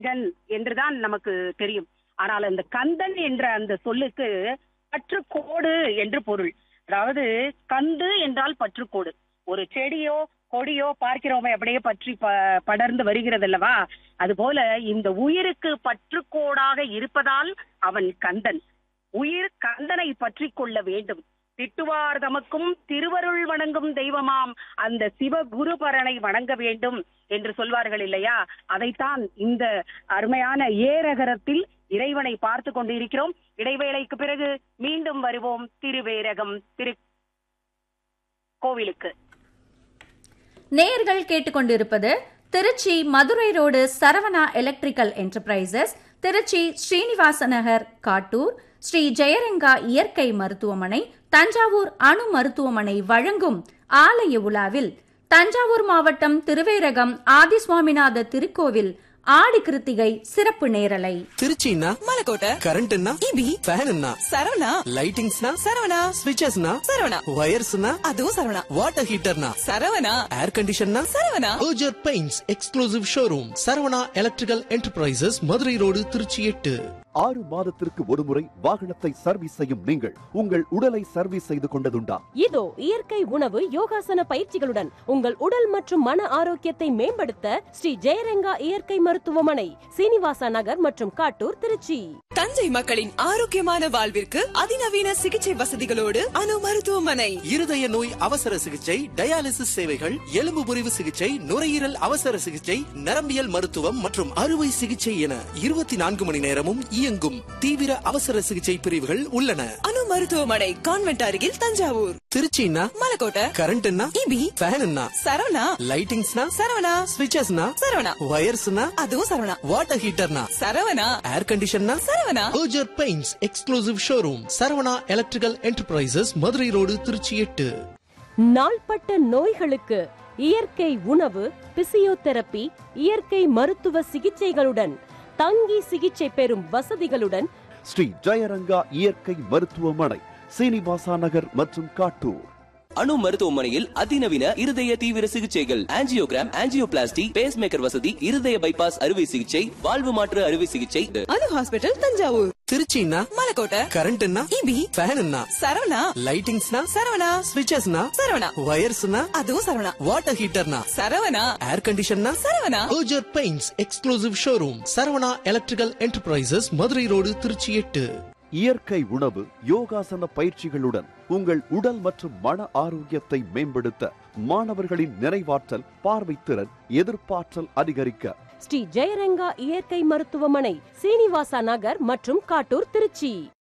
கன் என்றுதான் நமக்கு தெரியும் ஆனால் அந்த கந்தன் என்ற அந்த சொல்லுக்கு பற்றுக்கோடு என்று பொருள் அதாவது கந்து என்றால் பற்றுக்கோடு ஒரு செடியோ கொடியோ பார்க்கிறோமே அப்படியே பற்றி ப- படர்ந்து வருகிறது அல்லவா அதுபோல இந்த உயிருக்கு பற்றுக்கோடாக இருப்பதால் அவன் கந்தன் உயிர் கந்தனை பற்றி கொள்ள வேண்டும் திட்டுவார் தமக்கும் திருவருள் வணங்கும் தெய்வமாம் அந்த சிவகுருபரனை வணங்க வேண்டும் என்று சொல்வார்கள் இல்லையா அதைத்தான் இந்த அருமையான ஏரகரத்தில் இறைவனை பார்த்து கொண்டிருக்கிறோம் இடைவேளைக்கு பிறகு மீண்டும் வருவோம் திருவேரகம் திரு கோவிலுக்கு நேயர்கள் கேட்டுக்கொண்டிருப்பது Trichy Madurai road Saravana electrical enterprises Trichy Srinivasa Nagar Kattur Sri Jayaranga இயற்கை மருத்துவமனை தஞ்சாவூர் அணு மருத்துவமனை வழங்கும் ஆலய உலாவில் தஞ்சாவூர் மாவட்டம் திருவேரகம் ஆதிசுவாமிநாத திருக்கோவில் ஆடி கிருத்திகை சிறப்பு நேரலை திருச்சின்னா மலக்கோட்டை கரண்ட்னா இபி ஃபேன்னா சரவணா லைட்டிங்ஸ்னா சரவணா ஸ்விட்சஸ்னா சரவணா வயர்ஸ்னா அதுவும் சரவணா வாட்டர் ஹீட்டர்னா சரவணா ஏர் கண்டிஷன்னா சரவணா ஓஜர் paints exclusive showroom Saravana electrical enterprises Madurai road Trichy எட்டு ஆறு மாதத்திற்கு ஒருமுறை வாகனத்தை சர்வீஸ் செய்யும் நீங்கள் உங்கள் உடலை சர்வீஸ் செய்து கொண்டதுண்டா இதோ இயற்கை உணவு யோகாசன பயிற்சிகளுடன் உங்கள் உடல் மற்றும் மன ஆரோக்கியத்தை மேம்படுத்த ஸ்ரீ ஜெயரங்கா இயற்கை மருத்துவமனை சீனிவாசா நகர் மற்றும் காட்டூர் திருச்சி தஞ்சை மக்களின் ஆரோக்கியமான வாழ்விற்கு அதிநவீன சிகிச்சை வசதிகளோடு அணு மருத்துவமனை இருதய நோய் அவசர சிகிச்சை டயாலிசிஸ் சேவைகள் எலும்பு முறிவு சிகிச்சை நுரையீரல் அவசர சிகிச்சை நரம்பியல் மருத்துவம் மற்றும் அறுவை சிகிச்சை என இருபத்தி நான்கு மணி நேரமும் இயங்கும் தீவிர அவசர சிகிச்சை பிரிவுகள் உள்ளன அணு மருத்துவமனை கான்வென்ட் அருகில் தஞ்சாவூர் திருச்சின்னா மலக்கோட்டை கரண்ட்னா இபி ஃபேன்னா சரவணா லைட்டிங்ஸ்னா சரவணா ஸ்விட்சஸ்னா சரவணா வயர்ஸ்னா அதுவும் சரவணா வாட்டர் ஹீட்டர்னா சரவணா ஏர் கண்டிஷன்னா சரவணா ஓஜர் paints exclusive showroom Saravana electrical enterprises Madurai road Trichy எட்டு நாள்பட்ட நோய்களுக்கு இயற்கை உணவு பிசியோதெரபி இயற்கை மருத்துவ சிகிச்சைகளுடன் தங்கி சிகிச்சை பெறும் வசதிகளுடன் ஸ்ரீ ஜெயரங்கா இயற்கை மருத்துவமனை சீனிவாசா நகர் மற்றும் காட்டூர் அணு மருத்துவமனையில் அதிநவீன இருதய தீவிர சிகிச்சைகள் ஆஞ்சியோகிராம் ஆஞ்சியோபிளாஸ்டி பேஸ் மேக்கர் வசதி இருதய பைபாஸ் அறுவை சிகிச்சை வாழ்வு மாற்று அறுவை சிகிச்சை அணு ஹாஸ்பிட்டல் தஞ்சாவூர் திருச்சின்னா மலக்கோட்டை கரண்ட்னா இபி ஃபேன்னா சரவணா லைட்டிங்ஸ்னா சரவணா ஸ்விட்சஸ்னா சரவணா வயர்ஸ்னா அதுவும் சரவணா வாட்டர் ஹீட்டர்னா சரவணா ஏர் கண்டிஷன்னா சரவணா ஓஜர் paints exclusive showroom Saravana electrical enterprises Madurai road Trichy எட்டு இயற்கை உணவு யோகாசன பயிற்சிகளுடன் உங்கள் உடல் மற்றும் மன ஆரோக்கியத்தை மேம்படுத்த மாணவர்களின் நிறைவாற்றல் பார்வைத்திறன் எதிர்ப்பாற்றல் அதிகரிக்க ஸ்ரீ ஜெயரங்கா இயற்கை மருத்துவமனை சீனிவாசா நகர் மற்றும் காட்டூர் திருச்சி